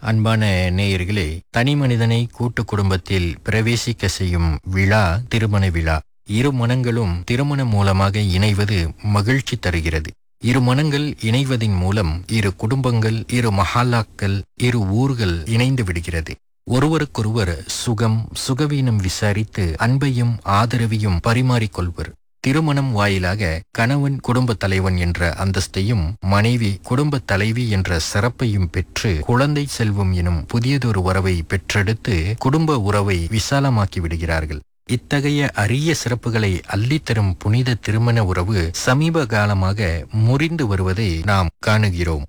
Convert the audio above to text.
அன்பான நேயர்களே தனி மனிதனை கூட்டு குடும்பத்தில் பிரவேசிக்க செய்யும் விழா திருமண விழா இரு மனங்களும் திருமணம் மூலமாக இணைவது மகிழ்ச்சி தருகிறது இரு மனங்கள் இணைவதின் மூலம் இரு குடும்பங்கள் இரு மஹாலாக்கள் இரு ஊர்கள் இணைந்து விடுகிறது ஒருவருக்கொருவர் சுகம் சுகவீனம் விசாரித்து அன்பையும் ஆதரவையும் பரிமாறிக்கொள்வர் திருமணம் வாயிலாக கணவன் குடும்ப தலைவன் என்ற அந்தஸ்தையும் மனைவி குடும்ப தலைவி என்ற சிறப்பையும் பெற்று குழந்தை செல்வம் எனும் புதியதொரு உறவை பெற்றெடுத்து குடும்ப உறவை விசாலமாக்கி விடுகிறார்கள் இத்தகைய அரிய சிறப்புகளை அள்ளித்தரும் புனித திருமண உறவு சமீப காலமாக முறிந்து வருவதை நாம் காணுகிறோம்